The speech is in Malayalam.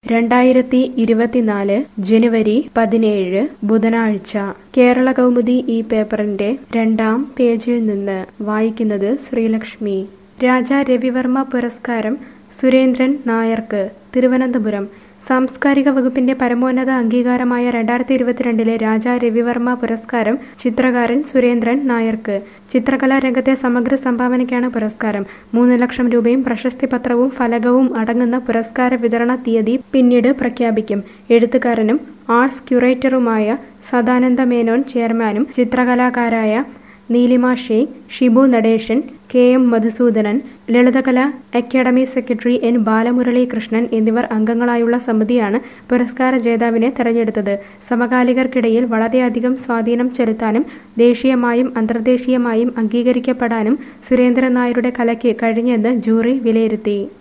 രണ്ടായിരത്തി ഇരുപത്തിനാല് ജനുവരി പതിനേഴ് ബുധനാഴ്ച കേരള കൗമുദി ഈ പേപ്പറിന്റെ രണ്ടാം പേജിൽ നിന്ന് വായിക്കുന്നത് ശ്രീലക്ഷ്മി രാജാ രവിവർമ്മ പുരസ്കാരം സുരേന്ദ്രൻ നായർക്ക് തിരുവനന്തപുരം സാംസ്കാരിക വകുപ്പിന്റെ പരമോന്നത അംഗീകാരമായ രണ്ടായിരത്തി ഇരുപത്തിരണ്ടിലെ രാജാ രവിവർമ്മ പുരസ്കാരം ചിത്രകാരൻ സുരേന്ദ്രൻ നായർക്ക് ചിത്രകലാ രംഗത്തെ സമഗ്ര സംഭാവനയ്ക്കാണ് പുരസ്കാരം മൂന്ന് ലക്ഷം രൂപയും പ്രശസ്തി പത്രവും ഫലകവും അടങ്ങുന്ന പുരസ്കാര വിതരണ തീയതി പിന്നീട് പ്രഖ്യാപിക്കും എഴുത്തുകാരനും ആർട്സ് ക്യൂറേറ്ററുമായ സദാനന്ദ മേനോൻ ചെയർമാനും ചിത്രകലാകാരായ Neelima Sheikh Shibu Natesan K M Madhusoodanan Lalithakala academy secretary N Balamuralikrishnan എന്നിവർ അംഗങ്ങളായുള്ള സമിതിയാണ് പുരസ്കാര ജേതാവിനെ തെരഞ്ഞെടുത്തത് സമകാലികർക്കിടയിൽ വളരെയധികം സ്വാധീനം ചെലുത്താനും ദേശീയമായും അന്തർദേശീയമായും അംഗീകരിക്കപ്പെടാനും സുരേന്ദ്രൻ നായരുടെ കലയ്ക്ക് കഴിഞ്ഞെന്ന് ജൂറി വിലയിരുത്തി